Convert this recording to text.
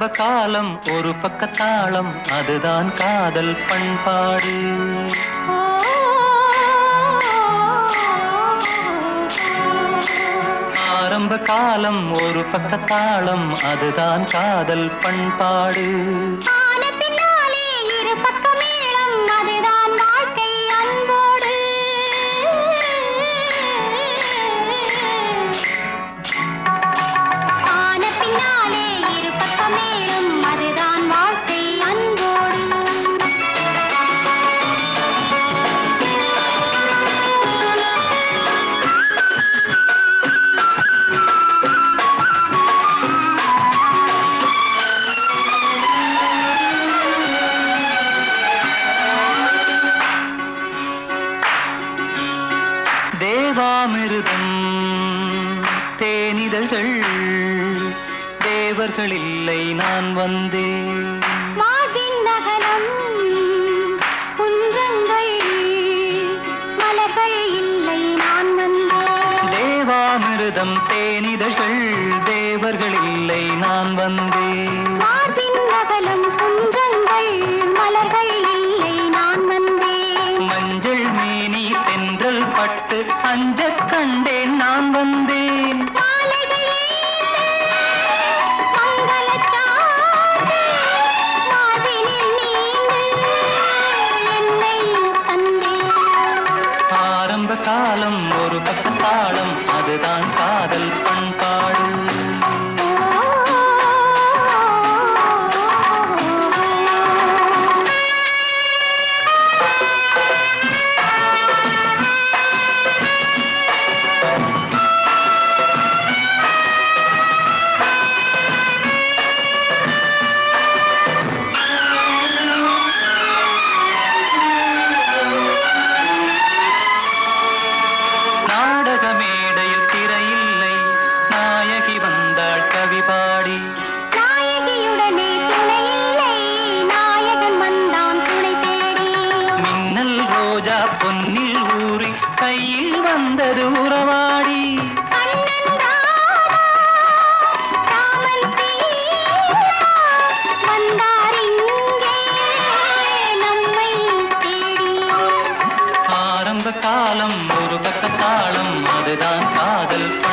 ஆரம்ப காலம் ஒரு பக்கத்தாளம் அதுதான் காதல் பண்பாடு ஓ ஆரம்ப காலம் ஒரு பக்கத்தாளம் அதுதான் காதல் பண்பாடு ஆன பின்னாலே இரு பக்க மேளம் அதுதான் வாழ்க்கை அன்போடு ஆன பின்னாலே இரு பக்க மேளம் அதுதான் வாழ்க்கை அன்போடு தேவாமிருதம் தேனிதழ்கள் தேவர்கள் இல்லை நான் வந்தேன் வாழ்வின் நகலம் குன்றங்கள் மலர்கள் இல்லை நான் வந்தேன் தேவாமிருதம் தேனிதழ்கள் தேவர்கள் இல்லை நான் வந்தேன் மார்பின் நகலம் குன்றங்கள் மலர்கள் இல்லை நான் வந்தேன் மஞ்சள் மேனி தென்றல் பட்டு அஞ்சக் கண்டேன் நான் வந்தேன் மாலைகள் மங்களச் சாந்து மார்பினில் நீந்து என்னை தந்தேன் ஆரம்ப காலம் ஒரு பக்கத்தாளம் அதுதான் காதல் பண்பாடு நாடக மேடையில் திரையில்லை நாயகி வந்தாள் கவி பாடி நாயகியுடனே துணை இல்லை நாயகன் வந்தான் துணை தேடி மின்னல் ரோஜா பொன்னில் ஊறி கையில் வந்தது உறவாடி கண்ணன் ராதா ராமன் சீதா வந்தார் இங்கே நம்மை தேடி ஆரம்ப காலம் ஒரு பக்கத்தாளம் அதுதான் காதல்